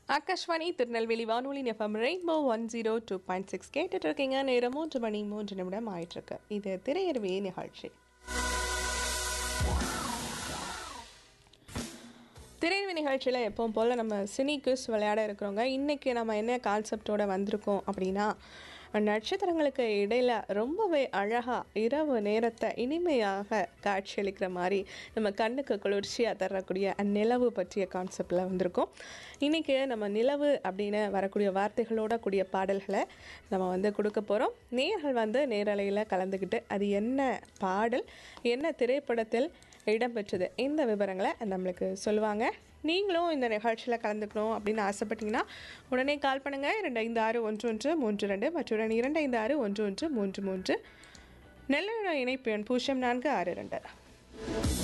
ஆகாஷ்வாணி திருநெல்வேலி வானொலி FM Rainbow one zero two point six கேட்டுட்டு இருக்கீங்க நேரம் மூன்று மணி மூன்று நிமிடம் ஆயிட்டிருக்கு இது திரையரவே நிகழ்ச்சி திரையரவு நிகழ்ச்சியில் எப்பவும் போல் நம்ம சினி குஸ் விளையாட இருக்கிறோங்க இன்றைக்கி நம்ம என்ன கான்செப்டோட வந்திருக்கோம் அப்படின்னா நட்சத்திரங்களுக்கு இடையில் ரொம்பவே அழகாக இரவு நேரத்தை இனிமையாக காட்சியளிக்கிற மாதிரி நம்ம கண்ணுக்கு குளிர்ச்சியாக தரக்கூடிய அந்நிலவு பற்றிய கான்செப்டில் வந்திருக்கோம் இன்றைக்கி நம்ம நிலவு அப்படின்னு வரக்கூடிய வார்த்தைகளோட கூடிய பாடல்களை நம்ம வந்து கொடுக்க போகிறோம் நேர்கள் வந்து நேரலையில் கலந்துக்கிட்டு அது என்ன பாடல் என்ன திரைப்படத்தில் இடம்பெற்றது இந்த விவரங்களை நம்மளுக்கு சொல்லுவாங்க நீங்களும் இந்த நிகழ்ச்சியில் கலந்துக்கணும் அப்படின்னு ஆசைப்பட்டீங்கன்னா உடனே கால் பண்ணுங்கள் இரண்டு ஐந்து ஆறு ஒன்று ஒன்று மூன்று ரெண்டு மற்றும் இரண்டு ஐந்து ஆறு ஒன்று ஒன்று மூன்று மூன்று நெல்லையோட இணைப்பு எண் பூஜ்ஜியம் நான்கு ஆறு ரெண்டு